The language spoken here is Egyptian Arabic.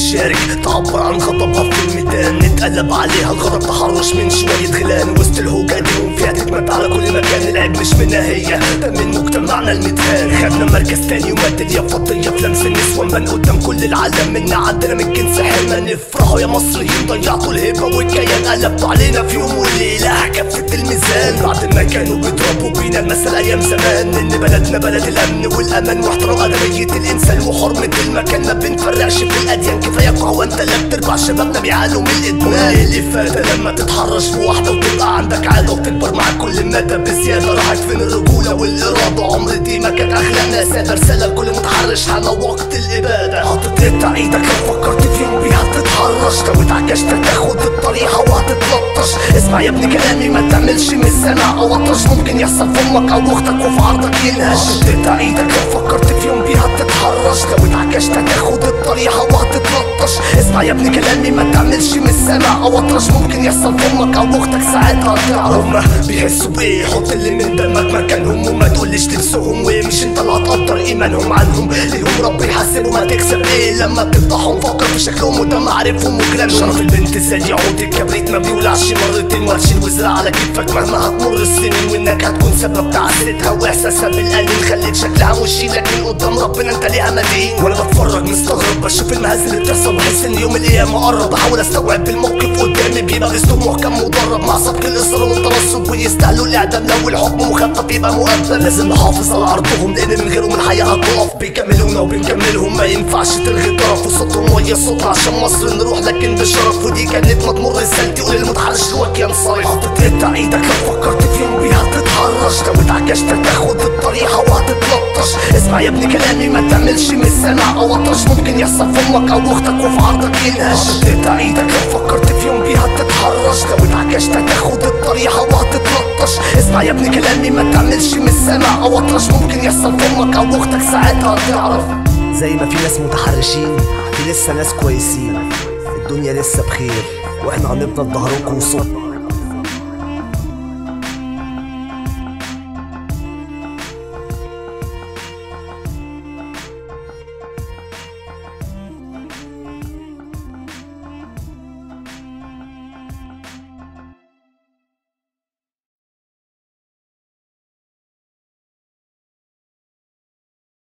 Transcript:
تشارك تعبر عن غضبها في الميدان نتقلب عليها الغضب تحرش من شوية غلان وسط الهوجة دي وفيها تكمت على كل مكان العيب مش منها هي ده من مجتمعنا المتهان خدنا مركز تاني ومادية فضية في لمس النسوان من قدام كل العالم منا عندنا من كنس حرمة نفرحوا يا مصريين ضيعتوا الهبة والكيان قلبتوا علينا في يوم وليلة كفة الميزان بعد ما كانوا بيضربوا بينا المثل ايام زمان ان بلدنا بلد الامن والامان واحترام ادمية الانسان وحرمة المكان ما بنفرقش في الاديان كفايه قهوه انت لا بتربع شبابنا بيعانوا من الادمان اللي فات لما تتحرش في واحده وتبقى عندك عاده وتكبر مع كل مدى بزياده راحت فين الرجوله والاراده عمر دي ما كانت اخلاقنا ساده رساله لكل متحرش حان وقت الاباده حاطط انت ايدك لو فكرت في يوم بيها تتحرش لو اتعكشت تاخد الطريقه وهتتلطش اسمع يا ابني كلامي ما تعملش من السمع او اطرش ممكن يحصل في امك او اختك وفي عرضك ينهش حاطط انت ايدك لو فكرت في يوم بيها تتحرش لو اتعكشت تاخد الطريقه وهتتلطش اسمع يا ابني كلامي ما تعملش من السمع او اطرش ممكن يحصل في امك او اختك ساعتها تعرف هما بيحسوا بايه حط اللي من دمك مكانهم وما تقولش لبسهم وايه مش انت اللي هتقدر ايمانهم عنهم ليهم ربي يحاسبهم هتكسب ايه لما بتفضحهم فكر في شكلهم وده معارفهم وكلام شرف البنت زي عود الكبريت ما بيولعش مرتين وهتشيل وزر على كتفك مهما هتمر السنين وانك هتكون سبب تعاستها واحساسها بالقليل خليت شكلها مش لكن قدام ربنا انت ليها مدين وانا بتفرج مستغرب بشوف المهازل اللي بتحصل بحس ان يوم القيامه قرب بحاول استوعب الموقف قدامي بيبقى اسلوب محكم مدرب مع سبق الاصرار والترصد ويستاهلوا الاعدام لو الحكم مخفف يبقى مؤبد لازم نحافظ على عرضهم لان من غيرهم الحياه هتقف بيكملونا وبنكملهم ما ينفعش تلغي طرف وصوتهم ويا صوت عشان مصر نروح لكن بشرف ودي كانت ما تمر رسالتي قول المتحرش لوك ينصرف حاطط انت ايدك لو فكرت في يوم بيها تتحرش لو اتعكشت تاخد الطريقه وهتتلطش اسمع يا ابني كلامي ما تعملش من السمع او اطرش ممكن يحصل في امك او اختك وفي عرضك ينهش حاطط انت ايدك لو فكرت في يوم بيها تتحرش لو اتعكشت تاخد الطريقه وهتتلطش اسمع يا ابني كلامي ما تعملش من السمع او اطرش ممكن يحصل في امك او اختك ساعتها تعرف زي ما في ناس متحرشين في لسه ناس كويسين الدنيا لسه بخير واحنا هنفضل ظهركم وصوت